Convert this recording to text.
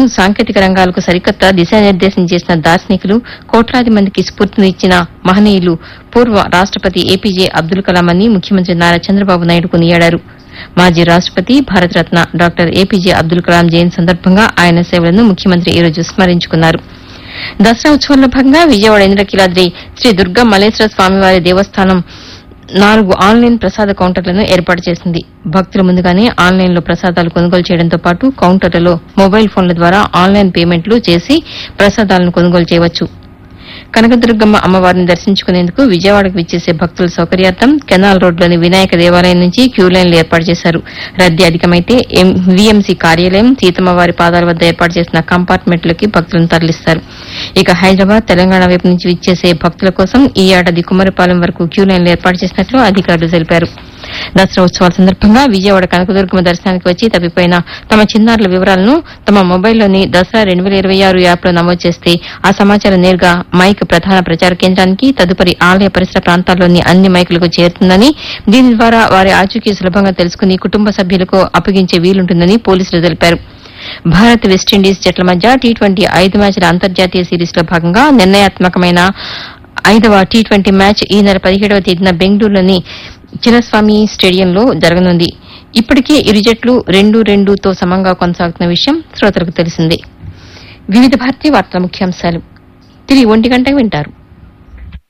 సాంకేతిక రంగాలకు సరికొత్త దిశానిర్దేశం చేసిన దార్శనికులు కోట్లాది మందికి స్ఫూర్తినిచ్చిన మహనీయులు పూర్వ రాష్టపతి ఏపీజే అబ్దుల్ కలాం అని ముఖ్యమంత్రి నారా చంద్రబాబు నాయుడు కొనియాడారు మాజీ రాష్టపతి భారతరత్న డాక్టర్ ఏపీజే అబ్దుల్ కలాం జయంతి సందర్భంగా ఆయన సేవలను ముఖ్యమంత్రి ఈ రోజు స్మరించుకున్నారు దసరా ఉత్సవాల్లో భాగంగా విజయవాడ ఇంద్రకీలాద్రి శ్రీ దుర్గా మల్లేశ్వర స్వామివారి దేవస్థానం నాలుగు ఆన్లైన్ ప్రసాద కౌంటర్లను ఏర్పాటు చేసింది భక్తులు ముందుగానే ఆన్లైన్లో ప్రసాదాలు కొనుగోలు చేయడంతో పాటు కౌంటర్లలో మొబైల్ ఫోన్ల ద్వారా ఆన్లైన్ పేమెంట్లు చేసి ప్రసాదాలను కొనుగోలు చేయవచ్చు కనకదుర్గమ్మ అమ్మవారిని దర్శించుకునేందుకు విజయవాడకు విచ్చేసే భక్తుల సౌకర్యార్థం కెనాల్ రోడ్లోని వినాయక దేవాలయం నుంచి క్యూ లైన్లు ఏర్పాటు చేశారు రద్దీ అధికమైతే వీఎంసీ కార్యాలయం సీతమ్మవారి పాదాల వద్ద ఏర్పాటు చేసిన కంపార్ట్మెంట్లకి భక్తులను తరలిస్తారు ఇక హైదరాబాద్ తెలంగాణ వైపు నుంచి విచ్చేసే భక్తుల కోసం ఈ ఏడాది కుమ్మరిపాలెం వరకు క్యూ లైన్లు ఏర్పాటు చేసినట్లు అధికారులు తెలిపారు దసరా ఉత్సవాల సందర్భంగా విజయవాడ కనకదుర్గమ్మ దర్శనానికి వచ్చి తప్పిపోయిన తమ చిన్నారుల వివరాలను తమ మొబైల్లోని దసరా రెండు వేల ఇరవై ఆరు యాప్లో నమోదు చేస్తే ఆ సమాచారం నేరుగా మైక్ ప్రధాన ప్రచార కేంద్రానికి తదుపరి ఆలయ పరిసర ప్రాంతాల్లోని అన్ని మైకులకు చేరుతుందని దీని ద్వారా వారి ఆచూకీ సులభంగా తెలుసుకుని కుటుంబ సభ్యులకు అప్పగించే వీలుంటుందని పోలీసులు తెలిపారు భారత్ వెస్టిండీస్ జట్ల మధ్య టీ ట్వంటీ ఐదు మ్యాచ్ల అంతర్జాతీయ సిరీస్లో భాగంగా నిర్ణయాత్మకమైన ఐదవ టీ ట్వంటీ మ్యాచ్ ఈ నెల పదిహేడవ తేదీన బెంగళూరులోని చిన్నస్వామి స్టేడియంలో జరగనుంది ఇప్పటికే ఇరు జట్లు రెండు రెండుతో సమంగా కొనసాగుతున్న విషయం శ్రోతలకు తెలిసిందే వివిధ భారతీయ వార్తల ముఖ్యాంశాలు తిరిగి ఒంటి గంటకు వింటారు